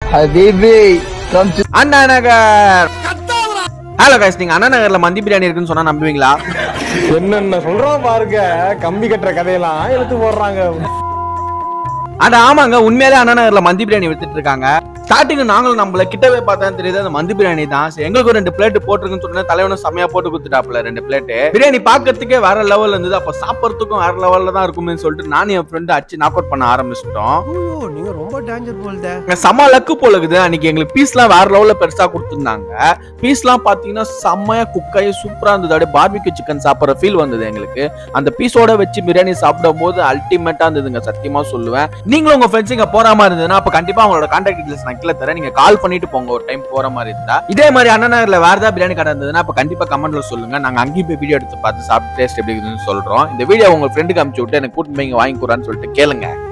Habibi, come to Anna Nagar hello guys நீங்க அண்ணா நகர்ல மந்தி பிரியாணி இருக்குன்னு சொன்னா நம்புவீங்களா என்னென்ன சொல்றோம் பாருங்க கம்பி கட்டுற கதையெல்லாம் எடுத்து போடுறாங்க அட ஆமாங்க உண்மையிலே அண்ணா நகர்ல மந்தி பிரியாணி வித்துட்டு இருக்காங்க ஸ்டார்டிங் நாங்களும் நம்மள கிட்டவே பார்த்தா தெரியுது அந்த மந்தி பிரியாணி தான் சரி, எங்களுக்கு ஒரு ரெண்டு பிளேட் போட்டிருக்குன்னு சொன்னா தலைவனும் செமையா போட்டு கொடுத்துட்டாப்ல ரெண்டு பிளேட் பிரியாணி பாக்கிறதுக்கே வேற லெவல்ல இருந்தது அப்ப சாப்பிடறதுக்கும் வேற லெவல்ல தான் இருக்கும்னு சொல்லிட்டு நானும் என் ஃப்ரெண்டு அடிச்சு நாக் அவுட் பண்ண ஆரம்பிச்சிட்டோம் ஐயோ நீங்க ரொம்ப டேஞ்சர் போல்தே அங்க செம்ம லக்கு போல இருக்குது அன்னைக்கு எங்களுக்கு பீஸ்லாம் வேற லெவல்ல பெருசா கொடுத்துருந்தாங்க பீஸ்லாம் பாத்தீங்கன்னா செம்மையா குக்காயி சூப்பரா இருந்தது அப்படியே பார்பிக்யூ சிக்கன் சாப்பிட்ற ஃபீல் வந்தது எங்களுக்கு அந்த பீஸோட வச்சு பிரியாணி சாப்பிடும் போது அல்டிமேட்டா இருந்ததுங்க சத்தியமா சொல்லுவேன் நீங்களும் உங்க ஃப்ரெண்ட்ஸ் இங்க போற மாதிரி இருந்ததுன்னா அப்ப கண்டிப்பா அவங்களோட கான்டாக்ட் டீடைல்ஸ் நான் கீழே தரேன் நீங்க கால் பண்ணிட்டு போங்க ஒரு டைம் போற மாதிரி இருந்தா இதே மாதிரி அண்ணா நகர்ல வேற ஏதாவது பிரியாணி கடை இருந்ததுன்னா அப்ப கண்டிப்பா கமெண்ட்ல சொல்லுங்க நாங்க அங்கேயும் போய் வீடியோ எடுத்து பார்த்து சாப்பிட்டு டேஸ்ட் எப்படி இருக்குதுன்னு சொல்றோம் இந்த வீடியோ உங்க ஃப்ரெண்டுக்கு அனுப்பிச்சு விட்டு எனக்கு கூட்டு போய் இங்க வாங்கி கூறான்னு சொல்லிட்டு கேளுங்க